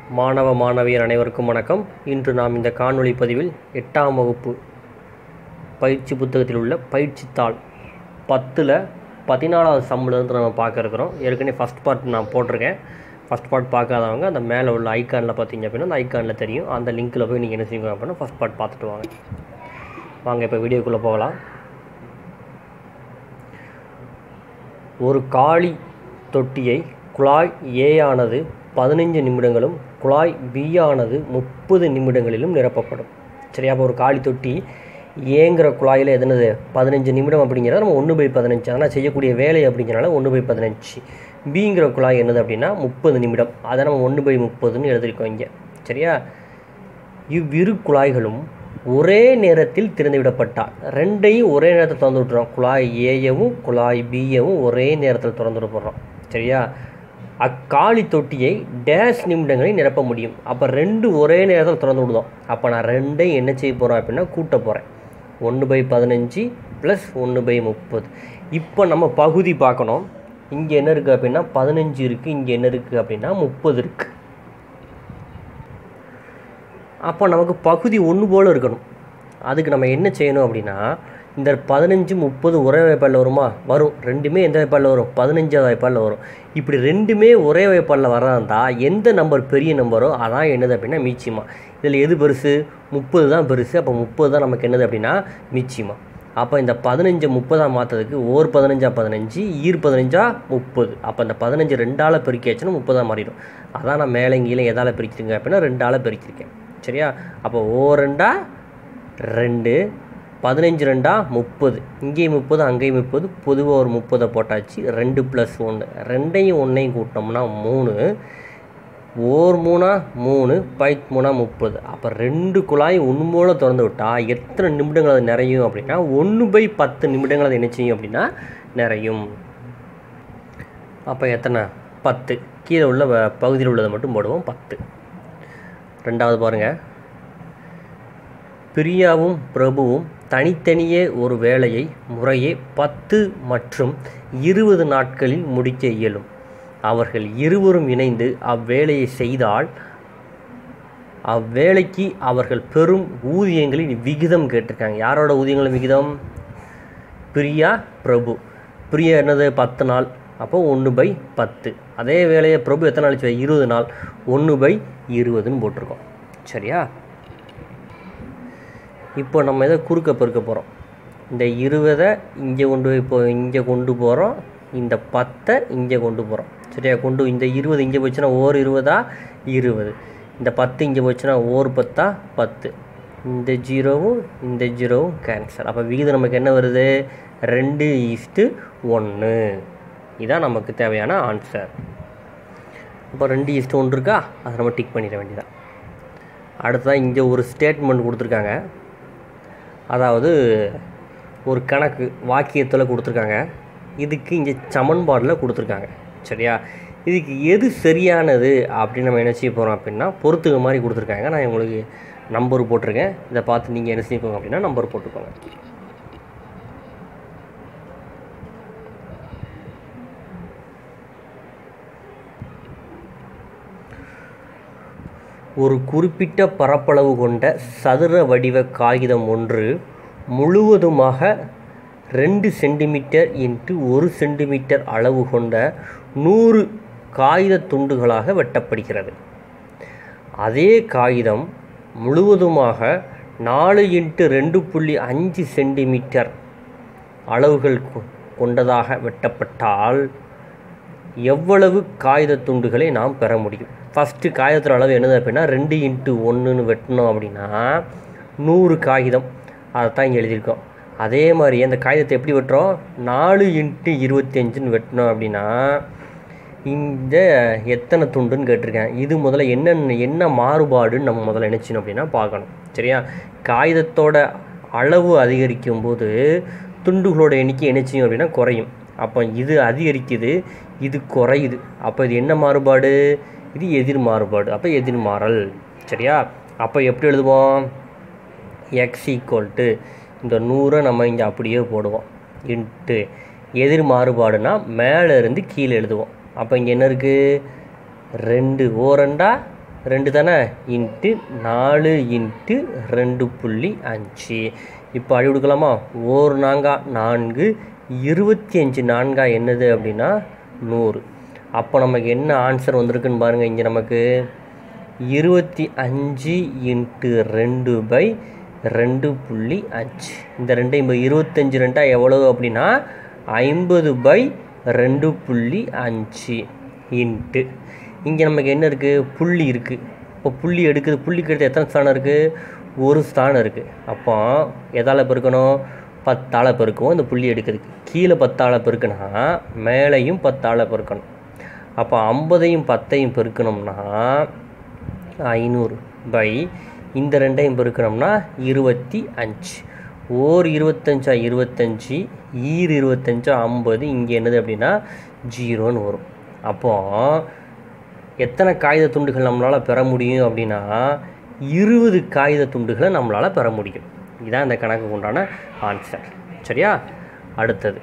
மாணவ மாணவியர் அனைவருக்கும் வணக்கம் இன்று நாம் இந்த காணொளி பதிவில் எட்டாம் வகுப்பு பயிற்சி புத்தகத்தில் உள்ள பயிற்சித்தாள் பத்தில் பதினாலாவது சம்மிலிருந்து நம்ம பார்க்க இருக்கிறோம் ஏற்கனவே ஃபஸ்ட் பார்ட் நான் போட்டிருக்கேன் ஃபஸ்ட் பார்ட் பார்க்காதவங்க அந்த மேலே உள்ள ஐக்கானில் பார்த்தீங்க அப்படின்னா அந்த ஐக்கானில் தெரியும் அந்த லிங்க்கில் போய் நீங்கள் என்ன செய்வீங்க அப்படின்னா ஃபஸ்ட் பார்ட் பார்த்துட்டு வாங்க வாங்க இப்போ வீடியோக்குள்ளே போகலாம் ஒரு காலி தொட்டியை குழாய் ஏ ஆனது பதினைஞ்சு நிமிடங்களும் குழாய் பி ஆனது முப்பது நிமிடங்களிலும் நிரப்பப்படும் சரியா அப்போ ஒரு காலி தொட்டி ஏங்கிற குழாயில் எதுனது பதினஞ்சு நிமிடம் அப்படிங்கிறத நம்ம ஒன்று பை பதினஞ்சு ஆனால் செய்யக்கூடிய வேலை அப்படிங்கிறனால ஒன்று பை பதினஞ்சு பிங்கிற குழாய் என்னது அப்படின்னா முப்பது நிமிடம் அதை நம்ம ஒன்று பை முப்பதுன்னு எழுதியிருக்கோம் இங்கே சரியா இவ்விரு குழாய்களும் ஒரே நேரத்தில் திறந்து விடப்பட்டால் ரெண்டையும் ஒரே நேரத்தில் திறந்து விட்டுறோம் குழாய் ஏயவும் குழாய் பியவும் ஒரே நேரத்தில் திறந்து விட போடுறோம் சரியா அக்காலி தொட்டியை டேஷ் நிமிடங்களில் நிரப்ப முடியும் அப்போ ரெண்டு ஒரே நேரத்தில் திறந்து விடுதோம் அப்போ நான் ரெண்டையும் என்ன செய்ய போகிறேன் அப்படின்னா கூட்ட போகிறேன் ஒன்று பை பதினஞ்சு ப்ளஸ் ஒன்று பை முப்பது இப்போ நம்ம பகுதி பார்க்கணும் இங்கே என்ன இருக்குது அப்படின்னா பதினஞ்சு இருக்குது இங்கே என்ன இருக்குது அப்படின்னா முப்பது இருக்குது அப்போ நமக்கு பகுதி ஒன்று போல் இருக்கணும் அதுக்கு நம்ம என்ன செய்யணும் அப்படின்னா இந்த பதினஞ்சு முப்பது ஒரே வாய்ப்பாடில் வருமா வரும் ரெண்டுமே எந்த வாய்ப்பாடில் வரும் பதினஞ்சாவது வாய்ப்பாடில் வரும் இப்படி ரெண்டுமே ஒரே வாய்ப்பாடில் வர்றதா எந்த நம்பர் பெரிய நம்பரோ அதான் என்னது அப்படின்னா மீச்சிமா இதில் எது பெருசு முப்பது தான் பெருசு அப்போ முப்பது தான் நமக்கு என்னது அப்படின்னா மீச்சிமா அப்போ இந்த பதினஞ்சு முப்பதாக மாற்றதுக்கு ஓர் பதினஞ்சா பதினஞ்சு ஈர் பதினஞ்சா முப்பது அப்போ இந்த பதினஞ்சு ரெண்டால் பெருக்கியாச்சுன்னா முப்பதாக மாறிடும் அதான் நான் மேலே கீழே எதால் பிரிச்சிருங்க அப்படின்னா ரெண்டால் பெருக்கியிருக்கேன் சரியா அப்போ ஓ ரெண்டா ரெண்டு பதினஞ்சு ரெண்டா முப்பது இங்கேயும் முப்பது அங்கேயும் முப்பது பொதுவாக ஒரு முப்பதை போட்டாச்சு ரெண்டு ப்ளஸ் ஒன்று ரெண்டையும் ஒன்றையும் கூட்டினோம்னா மூணு ஓர் மூணா மூணு பைத் மூணா முப்பது அப்போ ரெண்டு குழாய் ஒன்று மூல திறந்து விட்டால் எத்தனை நிமிடங்கள் அது நிறையும் அப்படின்னா ஒன்று பை பத்து நிமிடங்கள் அது என்ன செய்யும் அப்படின்னா நிறையும் அப்போ எத்தனை பத்து கீழே உள்ள வ- பகுதியில் உள்ளதை மட்டும் போடுவோம் பத்து ரெண்டாவது பாருங்கள் பிரியாவும் பிரபுவும் தனித்தனியே ஒரு வேலையை முறையே பத்து மற்றும் இருபது நாட்களில் முடிக்க இயலும் அவர்கள் இருவரும் இணைந்து அவ்வேலையை செய்தால் அவ்வேலைக்கு அவர்கள் பெரும் ஊதியங்களின் விகிதம் கேட்டிருக்காங்க யாரோட ஊதியங்களின் விகிதம் பிரியா பிரபு பிரியா என்னது பத்து நாள் அப்போ ஒன்று பை பத்து அதே வேலையை பிரபு எத்தனை நாள் செய்வார்? இருபது நாள் ஒன்று பை இருபதுன்னு போட்டிருக்கோம் சரியா இப்போ நம்ம இதை குறுக்க பெருக்க போகிறோம் இந்த இருபதை இங்கே கொண்டு போய் இப்போ இங்கே கொண்டு போகிறோம் இந்த பத்தை இங்கே கொண்டு போகிறோம் சரியா கொண்டு இந்த இருபது இங்கே போச்சுன்னா ஓர் இருபதா இருபது இந்த பத்து இங்கே போச்சுன்னா ஓர் பத்தா பத்து இந்த ஜீரோவும் இந்த ஜீரோவும் கேன்சல் அப்போ விகிதம் நமக்கு என்ன வருது ரெண்டு ஈஸ்ட்டு ஒன்று இதான் நமக்கு தேவையான ஆன்சர் இப்போ ரெண்டு ஈஸ்ட்டு ஒன்று இருக்கா அதை நம்ம டிக் பண்ணிட வேண்டியதான் அடுத்ததான் இங்கே ஒரு ஸ்டேட்மெண்ட் கொடுத்துருக்காங்க அதாவது ஒரு கணக்கு வாக்கியத்தில் கொடுத்துருக்காங்க இதுக்கு இங்கே சமன்பாடில் கொடுத்துருக்காங்க சரியா இதுக்கு எது சரியானது அப்படின்னு நம்ம என்ன செய்ய போகிறோம் அப்படின்னா பொறுத்துக்க மாதிரி கொடுத்துருக்காங்க நான் உங்களுக்கு நம்பர் போட்டிருக்கேன் இதை பார்த்து நீங்கள் என்ன செய்யணும் அப்படின்னா நம்பர் போட்டுக்கோங்க ஒரு குறிப்பிட்ட பரப்பளவு கொண்ட சதுர வடிவ காகிதம் ஒன்று முழுவதுமாக ரெண்டு சென்டிமீட்டர் இன்ட்டு ஒரு சென்டிமீட்டர் அளவு கொண்ட நூறு காகித துண்டுகளாக வெட்டப்படுகிறது அதே காகிதம் முழுவதுமாக நாலு இன்ட்டு ரெண்டு புள்ளி அஞ்சு சென்டிமீட்டர் அளவுகள் கொ- கொண்டதாக வெட்டப்பட்டால் எவ்வளவு காகித துண்டுகளை நாம் பெற முடியும் ஃபஸ்ட்டு காகிதத்தோட அளவு என்னது அப்படின்னா ரெண்டு இன்ட்டு ஒன்றுன்னு வெட்டினோம் அப்படின்னா நூறு காகிதம் அதை தான் இங்கே எழுதியிருக்கோம் அதே மாதிரி அந்த காகிதத்தை எப்படி வெட்டுறோம் நாலு இன்ட்டு இருபத்தஞ்சுன்னு வெட்டினோம் அப்படின்னா இந்த எத்தனை துண்டுன்னு கேட்டிருக்கேன் இது முதல்ல என்னென்ன என்ன மாறுபாடுன்னு நம்ம முதல்ல நினச்சினோம் அப்படின்னா பார்க்கணும் சரியா காகிதத்தோட அளவு அதிகரிக்கும் போது துண்டுகளோட எண்ணிக்கை என்ன செய்யும் அப்படின்னா குறையும் அப்போ இது அதிகரிக்குது இது குறையுது அப்போ இது என்ன மாறுபாடு இது எதிர் மாறுபாடு அப்போ எதிர்மாறல் சரியா அப்போ எப்படி எழுதுவோம் எக்ஸ் ஈக்குவல் டு இந்த நூறை நம்ம இங்கே அப்படியே போடுவோம் இன்ட்டு எதிர் மாறுபாடுனா மேலே இருந்து கீழே எழுதுவோம் அப்போ இங்கே என்ன இருக்குது ரெண்டு ஓ ரெண்டா ரெண்டு தானே இன்ட்டு நாலு இன்ட்டு ரெண்டு புள்ளி அஞ்சு இப்போ அடி கொடுக்கலாமா ஓர் நாங்கா நான்கு இருபத்தி அஞ்சு நான்கா என்னது அப்படின்னா நூறு அப்போ நமக்கு என்ன ஆன்சர் வந்திருக்குன்னு பாருங்கள் இங்கே நமக்கு இருபத்தி அஞ்சு இன்ட்டு ரெண்டு பை ரெண்டு புள்ளி அஞ்சு இந்த ரெண்டு இப்போ இருபத்தஞ்சு ரெண்டா எவ்வளவு அப்படின்னா ஐம்பது பை ரெண்டு புள்ளி அஞ்சு இன்ட்டு இங்கே நமக்கு என்ன இருக்குது புள்ளி இருக்குது இப்போ புள்ளி எடுக்குது புள்ளிக்கு எடுத்து எத்தனை ஸ்தானம் இருக்குது ஒரு ஸ்தானம் இருக்குது அப்போ எதால் பெருக்கணும் பத்தால் பெருக்குவோம் இந்த புள்ளி எடுக்கிறதுக்கு கீழே பத்தால் பெருக்குனா மேலேயும் பத்தால் பெருக்கணும் அப்போ ஐம்பதையும் பத்தையும் பெருக்கணும்னா ஐநூறு பை இந்த ரெண்டையும் பெருக்கணும்னா இருபத்தி அஞ்சு ஓர் இருபத்தஞ்சா இருபத்தஞ்சி ஈர் இருபத்தஞ்சா ஐம்பது இங்கே என்னது அப்படின்னா ஜீரோன்னு வரும் அப்போது எத்தனை காகித துண்டுகள் நம்மளால் பெற முடியும் அப்படின்னா இருபது காகித துண்டுகளை நம்மளால் பெற முடியும் இதுதான் இந்த கணக்குக்கு உண்டான ஆன்சர் சரியா அடுத்தது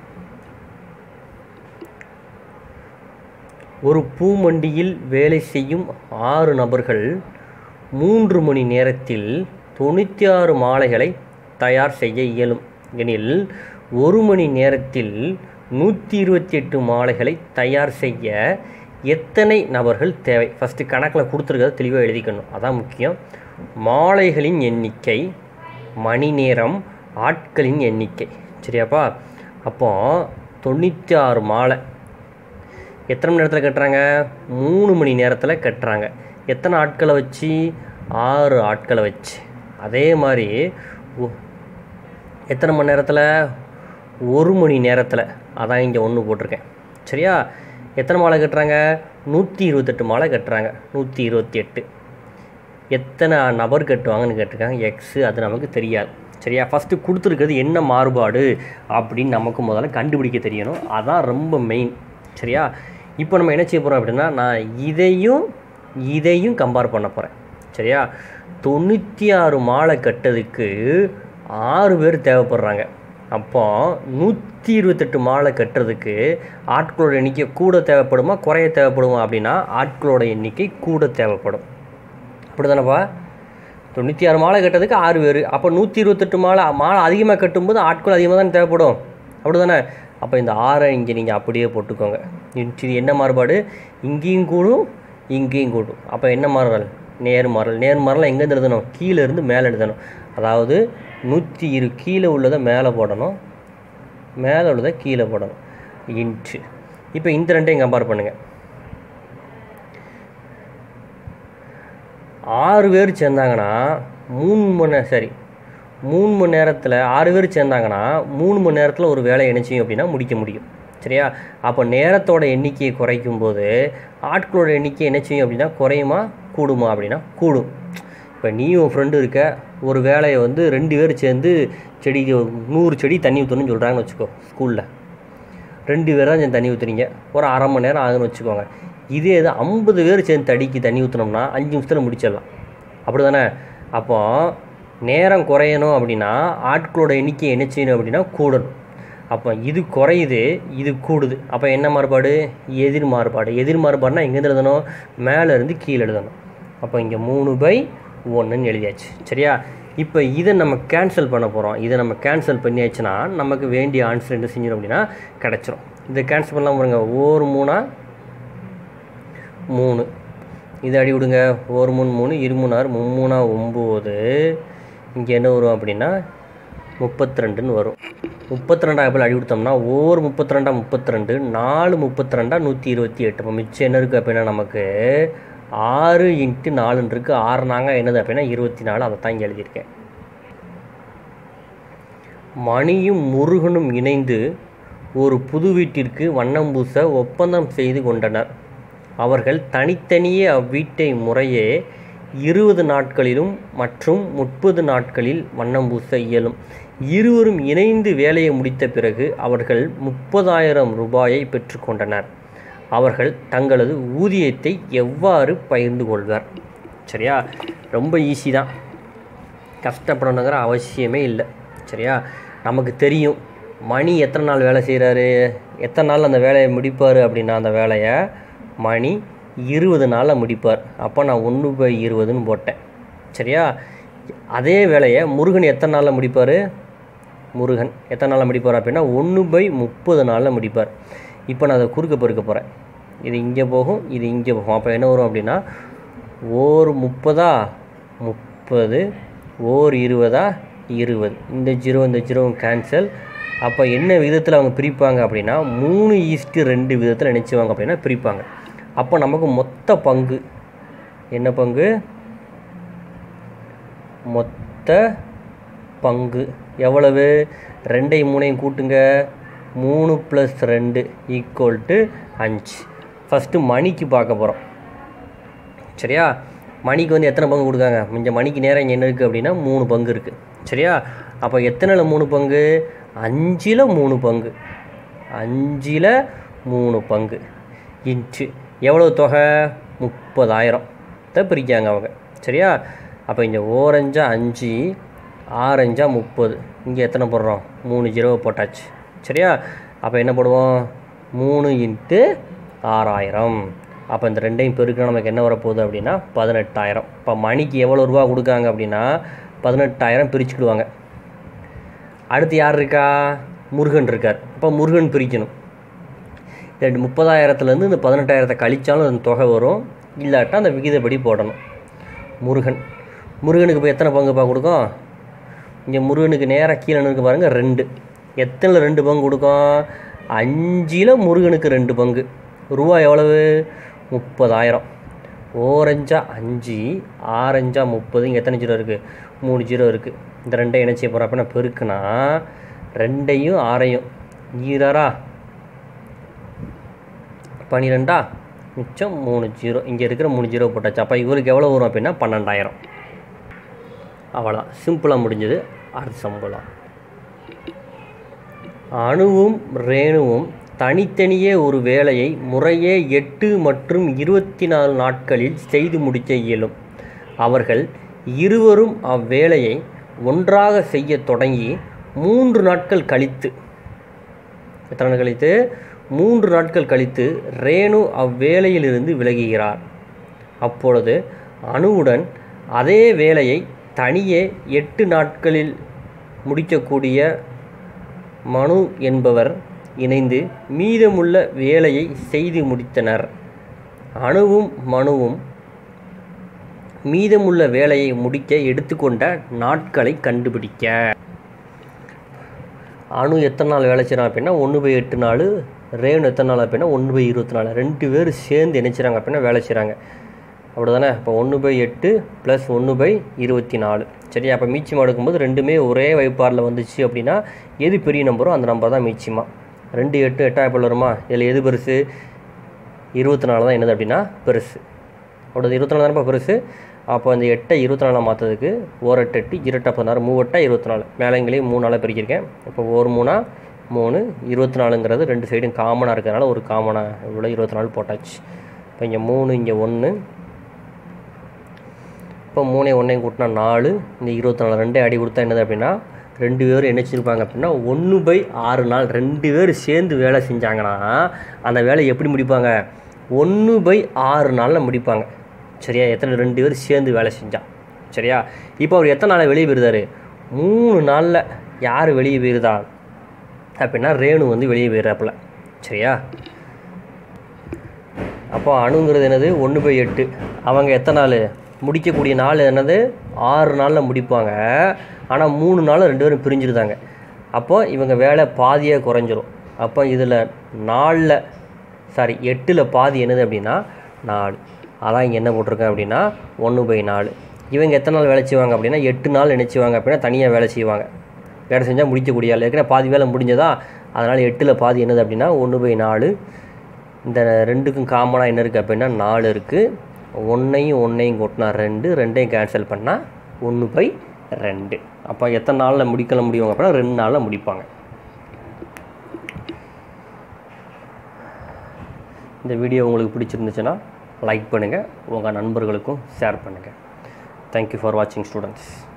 ஒரு பூமண்டியில் வேலை செய்யும் ஆறு நபர்கள் மூன்று மணி நேரத்தில் தொண்ணூற்றி ஆறு மாலைகளை தயார் செய்ய இயலும் எனில் ஒரு மணி நேரத்தில் நூற்றி இருபத்தி எட்டு மாலைகளை தயார் செய்ய எத்தனை நபர்கள் தேவை ஃபஸ்ட்டு கணக்கில் கொடுத்துருக்கிறத தெளிவாக எழுதிக்கணும் அதான் முக்கியம் மாலைகளின் எண்ணிக்கை மணி நேரம் ஆட்களின் எண்ணிக்கை சரியாப்பா அப்போ தொண்ணூற்றி ஆறு மாலை எத்தனை மணி நேரத்தில் கட்டுறாங்க மூணு மணி நேரத்தில் கட்டுறாங்க எத்தனை ஆட்களை வச்சு ஆறு ஆட்களை வச்சு அதே மாதிரி ஒ- எத்தனை மணி நேரத்தில் ஒரு மணி நேரத்தில் அதான் இங்கே ஒன்று போட்டிருக்கேன் சரியா எத்தனை மாலை கட்டுறாங்க நூற்றி இருபத்தெட்டு மாலை கட்டுறாங்க நூற்றி இருபத்தி எட்டு எத்தனை நபர் கட்டுவாங்கன்னு கேட்டிருக்காங்க எக்ஸு அது நமக்கு தெரியாது சரியா ஃபஸ்ட்டு கொடுத்துருக்கிறது என்ன மாறுபாடு அப்படின்னு நமக்கு முதல்ல கண்டுபிடிக்க தெரியணும் அதான் ரொம்ப மெயின் சரியா இப்போ நம்ம என்ன செய்ய போகிறோம் அப்படின்னா நான் இதையும் இதையும் கம்பேர் பண்ண போகிறேன் சரியா தொண்ணூற்றி ஆறு மாலை கட்டதுக்கு ஆறு பேர் தேவைப்படுறாங்க அப்போ நூற்றி இருபத்தெட்டு மாலை கட்டுறதுக்கு ஆட்களோட எண்ணிக்கை கூட தேவைப்படுமா குறைய தேவைப்படுமா அப்படின்னா ஆட்களோட எண்ணிக்கை கூட தேவைப்படும் அப்படி தானேப்பா தொண்ணூற்றி ஆறு மாலை கட்டுறதுக்கு ஆறு பேர் அப்போ நூற்றி இருபத்தெட்டு மாலை மாலை அதிகமாக கட்டும்போது ஆட்கள் அதிகமாக தானே தேவைப்படும் அப்படி தானே அப்போ இந்த ஆறை இங்கே நீங்கள் அப்படியே போட்டுக்கோங்க இது என்ன மாறுபாடு இங்கேயும் கூடும் இங்கேயும் கூடும் அப்போ என்ன மாறுதல் நேர்மாறல் நேர்மாறல் எங்கேருந்து எழுதணும் கீழே இருந்து மேலே எழுதணும் அதாவது நூற்றி இரு கீழே உள்ளதை மேலே போடணும் மேலே உள்ளதை கீழே போடணும் இன்ட்டு இப்போ இந்த ரெண்டையும் கம்பேர் பண்ணுங்கள் ஆறு பேர் சேர்ந்தாங்கன்னா மூணு மணி நேரம் சரி மூணு மணி நேரத்தில் ஆறு பேர் சேர்ந்தாங்கன்னா மூணு மணி நேரத்தில் ஒரு வேலை என்ன செய்யும் அப்படின்னா முடிக்க முடியும் சரியா அப்போ நேரத்தோட எண்ணிக்கையை குறைக்கும் போது ஆட்களோட எண்ணிக்கை என்ன செய்யும் அப்படின்னா குறையுமா கூடுமா அப்படின்னா கூடும் இப்போ நீ உன் ஃப்ரெண்டு இருக்க ஒரு வேலையை வந்து ரெண்டு பேர் சேர்ந்து செடிக்கு நூறு செடி தண்ணி ஊற்றணும்னு சொல்கிறாங்கன்னு வச்சுக்கோ ஸ்கூலில் ரெண்டு பேர் தான் சேர்ந்து தண்ணி ஊற்றுறீங்க ஒரு அரை மணி நேரம் ஆகுதுன்னு வச்சுக்கோங்க இதே இது ஐம்பது பேர் சேர்ந்து தடிக்கு தண்ணி ஊற்றினோம்னா அஞ்சு நிமிஷத்தில் முடிச்சிடலாம் அப்படி தானே அப்போ நேரம் குறையணும் அப்படின்னா ஆட்களோட எண்ணிக்கை என்ன செய்யணும் அப்படின்னா கூடணும் அப்போ இது குறையுது இது கூடுது அப்போ என்ன மாறுபாடு எதிர் மாறுபாடு எதிர் மாறுபாடுனா எங்கேருந்து எழுதணும் மேலே இருந்து கீழே எழுதணும் அப்போ இங்கே மூணு பை ஒன்றுன்னு எழுதியாச்சு சரியா இப்போ இதை நம்ம கேன்சல் பண்ண போகிறோம் இதை நம்ம கேன்சல் பண்ணியாச்சுன்னா நமக்கு வேண்டிய ஆன்சர் என்ன செஞ்சிடும் அப்படின்னா கிடச்சிரும் இதை கேன்சல் பண்ணலாம் பாருங்க ஒரு மூணா மூணு இதை அடி விடுங்க ஒரு மூணு மூணு இரு மூணு ஆறு மும்மூணா ஒம்பது இங்கே என்ன வரும் அப்படின்னா முப்பத்தி ரெண்டுன்னு வரும் முப்பத்தி ரெண்டாயிரம் அடி கொடுத்தோம்னா ஓர் முப்பத்தி ரெண்டா முப்பத்தி ரெண்டு நாலு முப்பத்தி ரெண்டா நூற்றி இருபத்தி எட்டு இப்போ மிச்சம் என்ன இருக்குது அப்படின்னா நமக்கு ஆறு இன்ட்டு நாலுன்னு இருக்குது ஆறு நாங்க என்னது அப்படின்னா இருபத்தி நாலு அதை தான் இங்கே எழுதியிருக்கேன் மணியும் முருகனும் இணைந்து ஒரு புது வீட்டிற்கு வண்ணம் பூச ஒப்பந்தம் செய்து கொண்டனர் அவர்கள் தனித்தனியே அவ்வீட்டை முறையே இருபது நாட்களிலும் மற்றும் முப்பது நாட்களில் வண்ணம் பூச இயலும் இருவரும் இணைந்து வேலையை முடித்த பிறகு அவர்கள் முப்பதாயிரம் ரூபாயை பெற்றுக்கொண்டனர் அவர்கள் தங்களது ஊதியத்தை எவ்வாறு பகிர்ந்து கொள்வர் சரியா ரொம்ப ஈஸி தான் கஷ்டப்படணுங்கிற அவசியமே இல்லை சரியா நமக்கு தெரியும் மணி எத்தனை நாள் வேலை செய்கிறாரு எத்தனை நாள் அந்த வேலையை முடிப்பார் அப்படின்னா அந்த வேலையை மணி இருபது நாளில் முடிப்பார் அப்போ நான் ஒன்று பை இருபதுன்னு போட்டேன் சரியா அதே வேலையை முருகன் எத்தனை நாளில் முடிப்பார் முருகன் எத்தனை நாளில் முடிப்பார் அப்படின்னா ஒன்று பை முப்பது நாளில் முடிப்பார் இப்போ நான் அதை குறுக்க பெருக்க போகிறேன் இது இங்கே போகும் இது இங்கே போகும் அப்போ என்ன வரும் அப்படின்னா ஓர் முப்பதா முப்பது ஓர் இருபதா இருபது இந்த ஜீரோ இந்த ஜீரோ கேன்சல் அப்போ என்ன விதத்தில் அவங்க பிரிப்பாங்க அப்படின்னா மூணு ஈஸ்ட்டு ரெண்டு விதத்தில் நினச்சிவாங்க அப்படின்னா பிரிப்பாங்க அப்போ நமக்கு மொத்த பங்கு என்ன பங்கு மொத்த பங்கு எவ்வளவு ரெண்டையும் மூணையும் கூட்டுங்க மூணு ப்ளஸ் ரெண்டு ஈக்குவல் டு அஞ்சு ஃபஸ்ட்டு மணிக்கு பார்க்க போகிறோம் சரியா மணிக்கு வந்து எத்தனை பங்கு கொடுக்காங்க இந்த மணிக்கு நேரம் இங்கே என்ன இருக்குது அப்படின்னா மூணு பங்கு இருக்குது சரியா அப்போ எத்தனையில் மூணு பங்கு அஞ்சில் மூணு பங்கு அஞ்சில் மூணு பங்கு இன்ச்சு எவ்வளோ தொகை முப்பதாயிரம் தான் பிரிக்காங்க அவங்க சரியா அப்போ இங்கே ஓரஞ்சா அஞ்சு ஆரஞ்சா முப்பது இங்கே எத்தனை போடுறோம் மூணு ஜீரோவை போட்டாச்சு சரியா அப்போ என்ன போடுவோம் மூணு இன்ட்டு ஆறாயிரம் அப்போ இந்த ரெண்டையும் பெருக்கினா நமக்கு என்ன வரப்போகுது அப்படின்னா பதினெட்டாயிரம் இப்போ மணிக்கு எவ்வளோ ரூபா கொடுக்காங்க அப்படின்னா பதினெட்டாயிரம் பிரிச்சுக்கிடுவாங்க அடுத்து யார் இருக்கா முருகன் இருக்கார் அப்போ முருகன் பிரிக்கணும் ரெண்டு முப்பதாயிரத்துலேருந்து இந்த பதினெட்டாயிரத்தை கழித்தாலும் அந்த தொகை வரும் இல்லாட்டா அந்த விகிதப்படி போடணும் முருகன் முருகனுக்கு இப்போ எத்தனை பங்குப்பா கொடுக்கும் இங்கே முருகனுக்கு நேராக கீழே இருக்கு பாருங்கள் ரெண்டு எத்தனை ரெண்டு பங்கு கொடுக்கும் அஞ்சில் முருகனுக்கு ரெண்டு பங்கு ரூபா எவ்வளவு முப்பதாயிரம் ஓரஞ்சா அஞ்சு ஆரஞ்சா முப்பது இங்கே எத்தனை ஜீரோ இருக்குது மூணு ஜீரோ இருக்குது இந்த ரெண்டையும் என்ன செய்ய போகிறோம் அப்படின்னா பெருக்குனா ரெண்டையும் ஆறையும் ஈரரா பன்னிரெண்டா மிச்சம் மூணு ஜீரோ இங்கே இருக்கிற மூணு ஜீரோ போட்டாச்சு அப்போ இவருக்கு எவ்வளோ வரும் அப்படின்னா பன்னெண்டாயிரம் அவ்வளோதான் சிம்பிளாக முடிஞ்சது அடுத்த சம்பளம் அணுவும் ரேணுவும் தனித்தனியே ஒரு வேலையை முறையே எட்டு மற்றும் இருபத்தி நாலு நாட்களில் செய்து முடிக்க இயலும் அவர்கள் இருவரும் அவ்வேலையை ஒன்றாக செய்ய தொடங்கி மூன்று நாட்கள் கழித்து எத்தனை நாள் கழித்து மூன்று நாட்கள் கழித்து ரேணு அவ்வேலையிலிருந்து விலகுகிறார் அப்பொழுது அணுவுடன் அதே வேலையை தனியே எட்டு நாட்களில் முடிக்கக்கூடிய மனு என்பவர் இணைந்து மீதமுள்ள வேலையை செய்து முடித்தனர் அணுவும் மனுவும் மீதமுள்ள வேலையை முடிக்க எடுத்துக்கொண்ட நாட்களை கண்டுபிடிக்க அணு எத்தனை நாள் வேலை செய்கிறான் அப்படின்னா ஒன்று பை எட்டு நாள் ரேணு எத்தனை நாள் அப்படின்னா ஒன்று பை இருபத்தி நாலு ரெண்டு பேரும் சேர்ந்து என்ன செய்கிறாங்க அப்படின்னா வேலை செய்கிறாங்க அப்படி தானே இப்போ ஒன்று பை எட்டு ப்ளஸ் ஒன்று பை இருபத்தி நாலு சரியா அப்போ மீச்சமாக எடுக்கும்போது ரெண்டுமே ஒரே வைப்பாரில் வந்துச்சு அப்படின்னா எது பெரிய நம்பரோ அந்த நம்பர் தான் மீச்சமா ரெண்டு எட்டு எட்டாயிரம் வருமா இதில் எது பெருசு இருபத்தி நாலு தான் என்னது அப்படின்னா பெருசு அப்படி இருபத்தி நாலு தானப்பா பெருசு அப்போ இந்த எட்டை இருபத்தி நாலாக மாற்றதுக்கு ஓர் எட்டு எட்டு இரட்டை பதினாறு மூவெட்டா இருபத்தி நாலு மேலங்களையும் மூணு நாளாக பிரிக்கிருக்கேன் இப்போ ஒரு மூணா மூணு இருபத்தி நாலுங்கிறது ரெண்டு சைடும் காமனாக இருக்கிறதுனால ஒரு காமனாக இவ்வளோ இருபத்தி நாலு போட்டாச்சு இப்போ இங்கே மூணு இங்கே ஒன்று இப்போ மூணே ஒன்றையும் கூட்டினா நாலு இந்த இருபத்தி நாலு ரெண்டே அடி கொடுத்தா என்னது அப்படின்னா ரெண்டு பேரும் என்ன செஞ்சுருப்பாங்க அப்படின்னா ஒன்று பை ஆறு நாள் ரெண்டு பேர் சேர்ந்து வேலை செஞ்சாங்கன்னா அந்த வேலையை எப்படி முடிப்பாங்க ஒன்று பை ஆறு நாளில் முடிப்பாங்க சரியா எத்தனை ரெண்டு பேர் சேர்ந்து வேலை செஞ்சான் சரியா இப்போ அவர் எத்தனை நாளில் வெளியே போயிருந்தார் மூணு நாளில் யார் வெளியே போயிருதா அப்படின்னா ரேணு வந்து வெளியே போயிடுறாப்புல சரியா அப்போ அணுங்கிறது என்னது ஒன்று பை எட்டு அவங்க எத்தனை நாள் முடிக்கக்கூடிய நாள் என்னது ஆறு நாளில் முடிப்பாங்க ஆனால் மூணு நாள் ரெண்டு பேரும் பிரிஞ்சிருந்தாங்க அப்போ இவங்க வேலை பாதியாக குறைஞ்சிரும் அப்போ இதில் நாலில் சாரி எட்டில் பாதி என்னது அப்படின்னா நாலு அதான் இங்கே என்ன போட்டிருக்கேன் அப்படின்னா ஒன்று பை நாலு இவங்க எத்தனை நாள் வேலை செய்வாங்க அப்படின்னா எட்டு நாள் நினச்சிவாங்க அப்படின்னா தனியாக வேலை செய்வாங்க வேலை செஞ்சால் முடிக்கக்கூடிய ஆள் ஏற்கனவே பாதி வேலை முடிஞ்சதா அதனால் எட்டில் பாதி என்னது அப்படின்னா ஒன்று பை நாலு இந்த ரெண்டுக்கும் காமனாக என்ன இருக்குது அப்படின்னா நாலு இருக்குது ஒன்றையும் ஒன்றையும் கூட்டினா ரெண்டு ரெண்டையும் கேன்சல் பண்ணால் ஒன்று பை ரெண்டு அப்போ எத்தனை நாளில் முடிக்கல முடியும் அப்படின்னா ரெண்டு நாளில் முடிப்பாங்க இந்த வீடியோ உங்களுக்கு பிடிச்சிருந்துச்சுன்னா லைக் பண்ணுங்கள் உங்கள் நண்பர்களுக்கும் ஷேர் பண்ணுங்கள் தேங்க்யூ ஃபார் வாட்சிங் ஸ்டூடெண்ட்ஸ்